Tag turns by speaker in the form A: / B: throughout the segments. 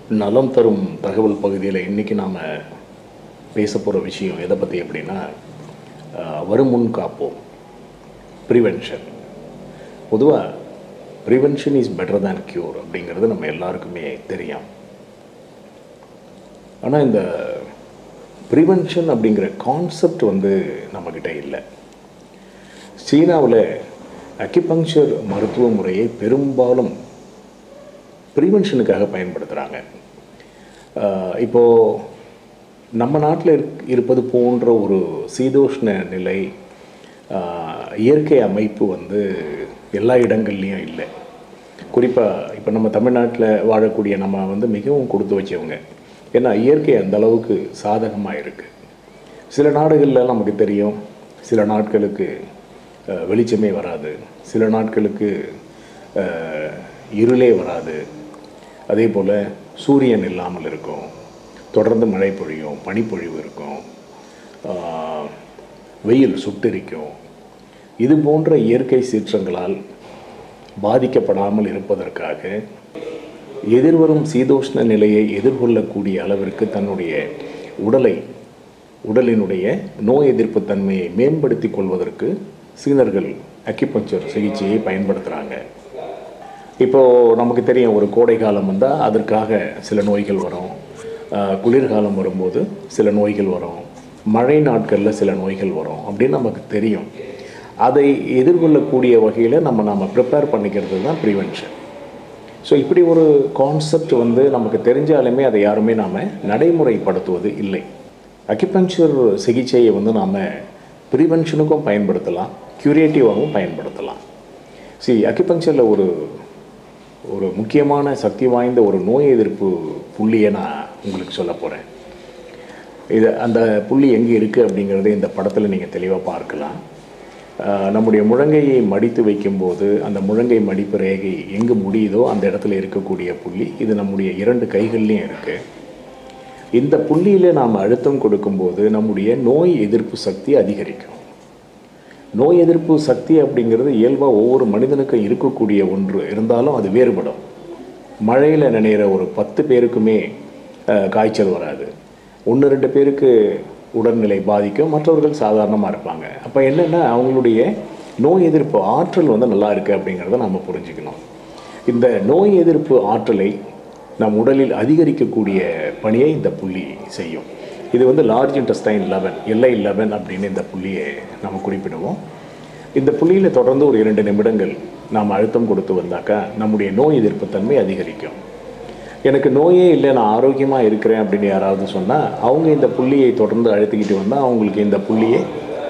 A: நலம் தரும் தகவல் பகுதியில் இன்றைக்கி நாம் பேச போகிற விஷயம் எதை பற்றி அப்படின்னா அஹ், வருமுன் காப்போம் ப்ரிவென்ஷன் பொதுவாக prevention is better than cure அப்படிங்கிறது நம்ம எல்லாருக்குமே தெரியும் ஆனால் இந்த ப்ரிவென்ஷன் அப்படிங்கிற கான்செப்ட் வந்து நம்மக்கிட்ட இல்லை சீனாவில் அக்கிபங்க்சர் மருத்துவ முறையை பெரும்பாலும் ப்ரிவென்ஷனுக்காக பயன்படுத்துகிறாங்க இப்போது நம்ம நாட்டில் இருக் இருப்பது போன்ற ஒரு சீதோஷ்ண நிலை ஆஹ், இயற்கை அமைப்பு வந்து எல்லா இடங்கள்லையும் இல்லை குறிப்பாக இப்போ நம்ம தமிழ்நாட்டில் வாழக்கூடிய நம்ம வந்து மிகவும் கொடுத்து வச்சவங்க ஏன்னா இயற்கை அந்த அளவுக்கு சாதகமாக இருக்குது சில நாடுகளில் நமக்கு தெரியும் சில நாட்களுக்கு அஹ், வெளிச்சமே வராது சில நாட்களுக்கு அஹ், இருளே வராது அதே போல் சூரியன் இல்லாமல் இருக்கும் தொடர்ந்து மழை பொழியும் பனிப்பொழிவு இருக்கும் ஆஹ், வெயில் சுட்டெரிக்கும் இது போன்ற இயற்கை சீற்றங்களால் பாதிக்கப்படாமல் இருப்பதற்காக எதிர்வரும் சீதோஷ்ண நிலையை எதிர்கொள்ளக்கூடிய அளவிற்கு தன்னுடைய உடலை உடலினுடைய நோய் எதிர்ப்பு தன்மையை மேம்படுத்திக் கொள்வதற்கு சீனர்கள் அக்கிபஞ்சர் சிகிச்சையை பயன்படுத்துகிறாங்க இப்போது நமக்கு தெரியும் ஒரு கோடை காலம் வந்தால் அதற்காக சில நோய்கள் வரும் ஆஹ் குளிர்காலம் வரும்போது சில நோய்கள் வரும் மழை நாட்களில் சில நோய்கள் வரும் அப்படின்னு நமக்கு தெரியும் அதை எதிர்கொள்ளக்கூடிய வகையில் நம்ம நம்ம ப்ரிப்பேர் பண்ணிக்கிறது தான் ப்ரிவென்ஷன் ஸோ இப்படி ஒரு கான்செப்ட் வந்து நமக்கு தெரிஞ்சாலுமே அதை யாருமே நாம் நடைமுறைப்படுத்துவது இல்லை அக்கிபஞ்சர் சிகிச்சையை வந்து நாம் ப்ரிவென்ஷனுக்கும் பயன்படுத்தலாம் க்யூரேட்டிவாகவும் பயன்படுத்தலாம் சி அக்கிபஞ்சரில் ஒரு ஒரு முக்கியமான சக்தி வாய்ந்த ஒரு நோய் எதிர்ப்பு புள்ளியை நான் உங்களுக்கு சொல்ல போகிறேன் இது அந்த புள்ளி எங்கே இருக்குது அப்படிங்கிறத இந்த படத்தில் நீங்கள் தெளிவாக பார்க்கலாம் ஆஹ் நம்முடைய முழங்கையை மடித்து வைக்கும்போது அந்த முழங்கை மடிப்பு ரேகை எங்கே முடியுதோ அந்த இடத்துல இருக்கக்கூடிய புள்ளி இது நம்முடைய இரண்டு கைகள்லையும் இருக்குது இந்த புள்ளியில் நாம் அழுத்தம் கொடுக்கும்போது நம்முடைய நோய் எதிர்ப்பு சக்தி அதிகரிக்கும் நோய் எதிர்ப்பு சக்தி அப்படிங்கிறது இயல்பாக ஒவ்வொரு மனிதனுக்கும் இருக்கக்கூடிய ஒன்று இருந்தாலும் அது வேறுபடும் மழையில் நினைகிற ஒரு பத்து பேருக்குமே அஹ், காய்ச்சல் வராது ஒன்று ரெண்டு பேருக்கு உடல்நிலை பாதிக்கும் மற்றவர்கள் சாதாரணமாக இருப்பாங்க அப்போ என்னென்னா அவங்களுடைய நோய் எதிர்ப்பு ஆற்றல் வந்து நல்லா இருக்குது அப்படிங்கிறத நம்ம புரிஞ்சுக்கணும் இந்த நோய் எதிர்ப்பு ஆற்றலை நம் உடலில் அதிகரிக்கக்கூடிய பணியை இந்த புள்ளி செய்யும் இது வந்து large intestine eleven LI eleven அப்படின்னு இந்த புள்ளியை நம்ம குறிப்பிடுவோம் இந்த புள்ளியில் தொடர்ந்து ஒரு இரண்டு நிமிடங்கள் நாம் அழுத்தம் கொடுத்து வந்தாக்கா நம்முடைய நோய் எதிர்ப்பு தன்மை அதிகரிக்கும் எனக்கு நோயே இல்லை நான் ஆரோக்கியமாக இருக்கிறேன் அப்படின்னு யாராவது சொன்னால் அவங்க இந்த புள்ளியை தொடர்ந்து அழுத்திக்கிட்டு வந்தால் அவங்களுக்கு இந்த புள்ளியை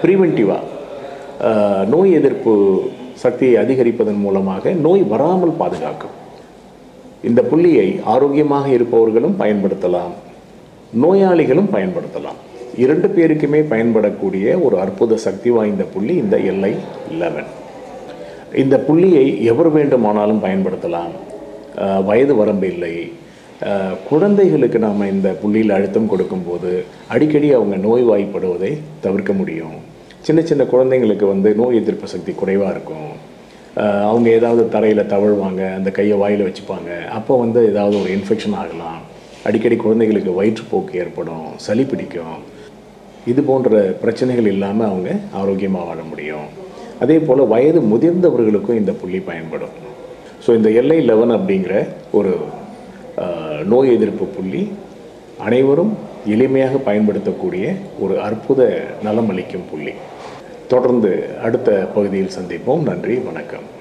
A: ப்ரிவென்டிவாக நோய் எதிர்ப்பு சக்தியை அதிகரிப்பதன் மூலமாக நோய் வராமல் பாதுகாக்கும் இந்த புள்ளியை ஆரோக்கியமாக இருப்பவர்களும் பயன்படுத்தலாம் நோயாளிகளும் பயன்படுத்தலாம் இரண்டு பேருக்குமே பயன்படக்கூடிய ஒரு அற்புத சக்தி வாய்ந்த புள்ளி இந்த எல்ஐ லெவன் இந்த புள்ளியை எவர் வேண்டுமானாலும் பயன்படுத்தலாம் அஹ், வயது வரம்பு இல்லை அஹ், குழந்தைகளுக்கு நாம் இந்த புள்ளியில் அழுத்தம் கொடுக்கும்போது அடிக்கடி அவங்க நோய்வாய்ப்படுவதை தவிர்க்க முடியும் சின்ன சின்ன குழந்தைங்களுக்கு வந்து நோய் எதிர்ப்பு சக்தி குறைவாக இருக்கும் அஹ், அவங்க ஏதாவது தரையில் தவழ்வாங்க அந்த கையை வாயில் வச்சுப்பாங்க அப்போ வந்து ஏதாவது ஒரு இன்ஃபெக்ஷன் ஆகலாம் அடிக்கடி குழந்தைகளுக்கு வயிற்றுப்போக்கு ஏற்படும் சளி பிடிக்கும் இது போன்ற பிரச்சனைகள் இல்லாமல் அவங்க ஆரோக்கியமாக வாழ முடியும் அதே போல் வயது முதிர்ந்தவர்களுக்கும் இந்த புள்ளி பயன்படும் ஸோ இந்த எல்ஐ லெவன் அப்படிங்கிற ஒரு அஹ், நோய் எதிர்ப்பு புள்ளி அனைவரும் எளிமையாக பயன்படுத்தக்கூடிய ஒரு அற்புத நலம் அளிக்கும் புள்ளி தொடர்ந்து அடுத்த பகுதியில் சந்திப்போம் நன்றி வணக்கம்